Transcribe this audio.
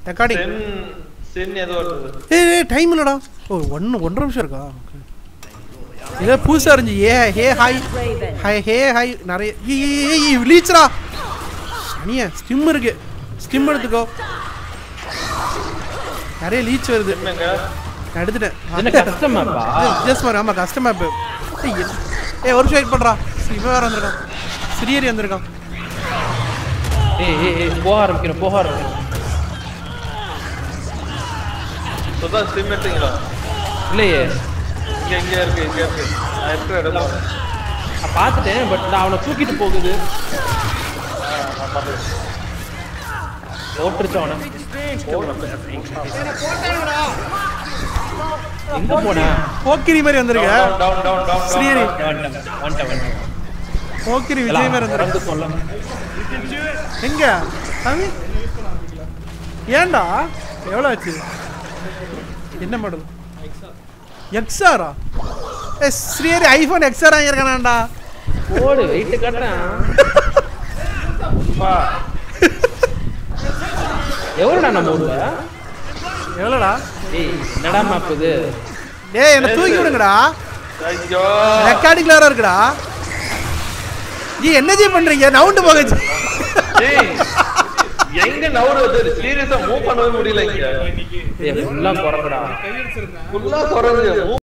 Recording Sen Sen ஏதோ வருது ஏய் ஏய் டைம் இல்லடா ஓ ஒன்று ஒன்றரை நிமிஷம் இருக்கா Okay. இதே புதுசாக இருந்துச்சு ஏ hey hi Raven. Hi hey hi நிறைய ஏய் லீச்சரா அனிய ஸ்டிம் இருக்கு ஸ்டிம் எடுத்துக்கோ நிறைய லீச் வருது என்னங்க நான் எடுத்துட்டேன் என்ன கஷ்டமாப்பா ஜஸ்ட் மாதிரி ஆமாம் கஷ்டமா இப்போ ஏய் ஒரு நிமிஷம் வெயிட் பண்ணுறா இவன் வேறு வந்திருக்கான் சிரியரி வந்திருக்கான் ஏய் ஏய் ஏய் போக ஆரம்பிக்கிறேன் போக ஆரம்பிக்கிறேன் சுதா சிம் எடுத்தீங்களா இல்லையே இங்க இங்க இருக்கு இங்க இருக்கு நான் இருக்கிற இடம் தான். நான் பார்த்துட்டேன் பட் நான் அவனை தூக்கிட்டு போகுது நான் பார்த்துக்கிறேன். ஓட்டுருச்சு அவனை எங்க போனேன் போக்கிரி மாதிரி வந்திருக்க Down, down, down, down, down, Srihari down. வந்துட்டேன் வந்துட்டேன் வந்துட்டேன் போக்கிரி விஜய் மாதிரி வந்திருக்க வந்து சொல்ல எங்க சாமி ஏன்டா எவ்வளோ ஆச்சு என்ன மாடல் எக்ஸ்ஆரா ஏ ஸ்ரீஹரி ஐஃபோன் எக்ஸ்ஆர் வாங்கியிருக்கானாண்டா ஓடு வெயிட் கட்டுறேன் அப்பா, எவ்வளோடா நம்ம ஊர்ல எவ்வளோடா ஏய் என்னடா மேப் இது டேய் என்ன தூக்கி விடுங்கடா ஐயோ ரெக்கார்டிங் கிளியரா இருக்குடா ஜி என்ன ஜி பண்றீங்க நவுண்டு போக ஜி. ஏய், எங்க நவுறது சீரியஸா மூவ் பண்ணவே முடியல இங்க ஏய் ஃபுல்லா குறக்குடா ஃபுல்லா குறைஞ்சு move